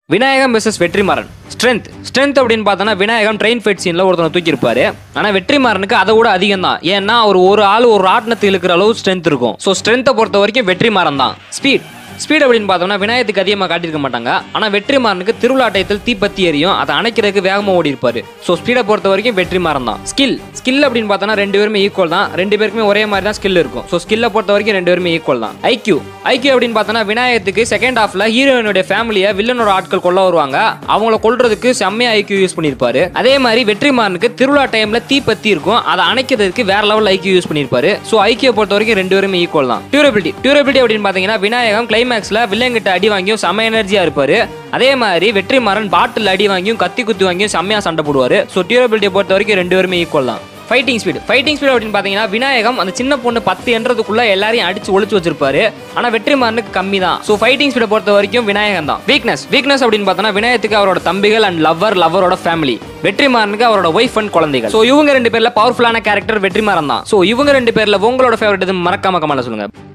Vinayagam versus Vetrimaaran strength strength அப்படின்னு பார்த்தோன்னா Vinayagam train fight சீனில் ஒருத்தனை தூக்கியிருப்பாரு ஆனால் வெற்றிமாறனுக்கு அதை விட அதிகம் தான் ஏன்னா அவர் ஒரு ஆள் ஒரு ராட்டினத்தை இழுக்கிற அளவு ஸ்ட்ரென்த் இருக்கும் ஸோ ஸ்ட்ரென்த்தை பொறுத்த வரைக்கும் வெற்றிமாறன் தான் ஸ்பீட் ஸ்பீட் அப்படின்னு பார்த்தோம்னா விநாயகத்துக்கு அதிகமாக காட்டியிருக்க மாட்டாங்க ஆனால் வெற்றிமாறனுக்கு திருவிழா டயத்தில் தீப்பத்தி எரியும் அதை அணைக்கிறதுக்கு வேகமாக ஓடி இருப்பாரு ஸோ ஸ்பீடை பொறுத்த வரைக்கும் வெற்றிமாறன் தான் ஸ்கில் ஸ்கில் அப்படின்னு பார்த்தோன்னா ரெண்டு பேருமே ஈக்குவல் தான் ரெண்டு பேருக்குமே ஒரே மாதிரி தான் ஸ்கில் இருக்கும் ஸோ ஸ்கில்லை பொறுத்த வரைக்கும் ரெண்டு பேருமே ஈக்குவல் தான் ஐக்யூ ஐக்யூ அப்படின்னு பார்த்தோன்னா விநாயகத்துக்கு செகண்ட் ஹாஃப்ல ஹீரோயினுடைய ஃபேமிலியை வில்லனோட ஆட்கள் கொல்ல வருவாங்க அவங்கள கொல்றதுக்கு செம்மையா ஐக்யூ யூஸ் பண்ணியிருப்பாரு அதே மாதிரி வெற்றிமாறனுக்கு திருவிழா டைம்ல தீப்பத்தி இருக்கும் அதை அணைக்கிறதுக்கு வேற லெவல் ஐக்யூ யூஸ் பண்ணியிருப்பாரு ஸோ ஐக்கிய பொறுத்த வரைக்கும் ரெண்டு பேருமே ஈக்குவல் தான் டியூரபிலிட்டி டியூரபிலிட்டி அப்படின்னு பார்த்தீங்கன்னா விநாயகம் கிளைமேக்ஸ்ல வில்லங்கிட்ட அடி வாங்கியும் செம்ம எனர்ஜியா இருப்பாரு அதே மாதிரி வெற்றிமாறன் பாட்டில் அடி வாங்கியும் கத்தி குத்தி வாங்கியும் செம்மையா சண்டை போடுவாரு ஸோ டியூரபிலிட்டியை பொறுத்த வரைக்கும் ரெண்டு பேருமே ஈக்குவல் தான் ஃபைட்டிங் ஸ்பீடு ஃபைட்டிங் ஸ்பீடு அப்படின்னு பார்த்தீங்கன்னா விநாயகம் அந்த சின்ன பொண்ணு பத்து என்றதுக்குள்ள எல்லாரையும் அடிச்சு ஒளிச்சு வச்சிருப்பாரு ஆனால் வெற்றிமாறனுக்கு கம்மி தான் ஸோ ஃபைட்டிங் ஸ்பீடை பொறுத்த வரைக்கும் விநாயகம் தான் வீக்னஸ் வீக்னஸ் அப்படின்னு பார்த்தோன்னா விநாயகத்துக்கு அவரோட தம்பிகள் அண்ட் லவ்வர் லவ்வரோட ஃபேமிலி வெற்றிமாறனுக்கு அவரோட ஒய்ஃப் அண்ட் குழந்தைகள் ஸோ இவங்க ரெண்டு பேர்ல பவர்ஃபுல்லான கேரக்டர் வெற்றிமாறன் தான் ஸோ இவங்க ரெண்டு பேர்ல உங்களோட ஃபேவரட் எதுவும் மறக்காம கமெண்ட்ல சொல்லுங்க